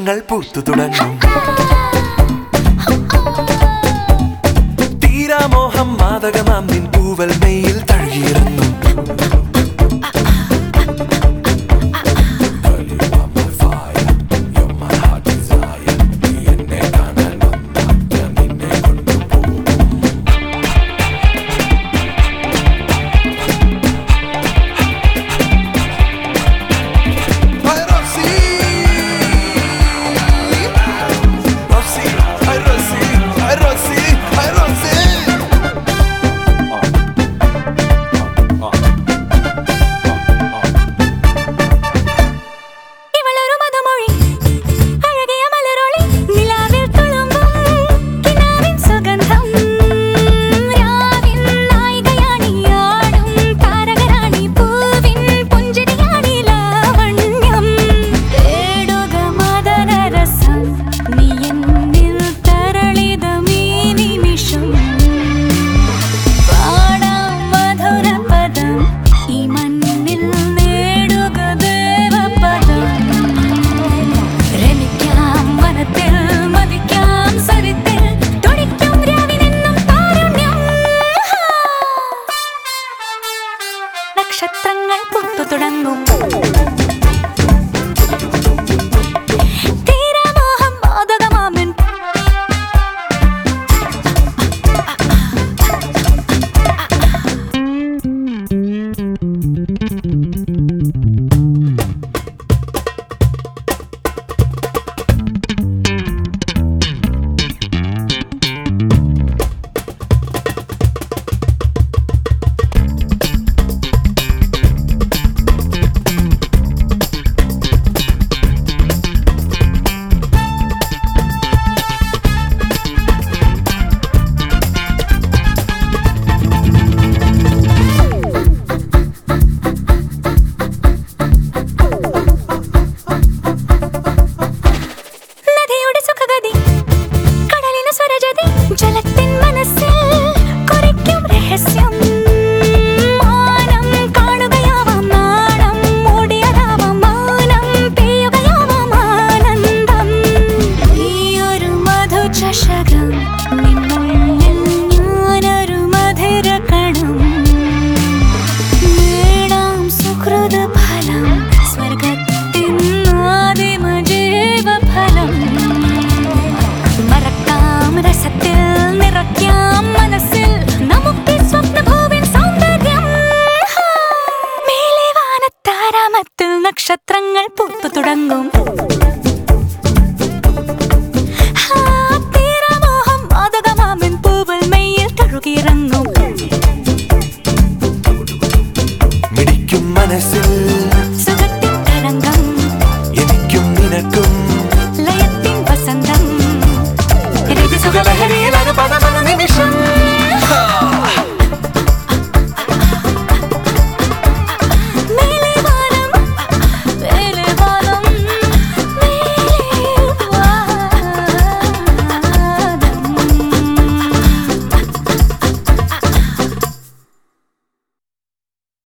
നക്ഷത്രങ്ങൾ പൂത്തു തുടങ്ങും തീരാമോഹം മാതകമാം നിൻ പൂവൽ മെയ്യിൽ തഴുകിയിറങ്ങും Ay, Rosy. Rosy, ay, Rosy, ay, Rosy, ay, Rosy. ഇവളൊരു മധുമൊഴി അഴകിയ മലരൊളി നിലാവിൽ തുളുമ്പും കിനാവിൻ സുഗന്ധം രാവിൻ നായികയാണി ആടും താരകരാണി പൂവിൻ പുഞ്ചിരിയാണി ലാവണ്യം തേടുക മദനരസം നീ എന്നിൽ തരളിതമീ നിമിഷം പാടാം മധുരപദം ഈ മണ്ണിൽ നേടുക ദേവപദം രമിക്കാം വനത്തിൽ മതിക്കാം സരിത്തിൽ തുടിക്കും രാവിനെന്നും താരുണ്യം നക്ഷത്രങ്ങൾ പുത്തു തുടങ്ങും തീരാമോഹം മോദകമാമൻ നദിയുടെ സുഖഗതി കടലിന് സ്വരജതി ജലത്തിൻ മനസ്സിൽ കുറിക്കും രഹസ്യം മാനം കാണുകയാവാം നാണം മൂടിയതാവാം മൗനം പെയ്യുകയാവാം ആനന്ദം ഈ ഒരു മധു ചഷകം നിന്നും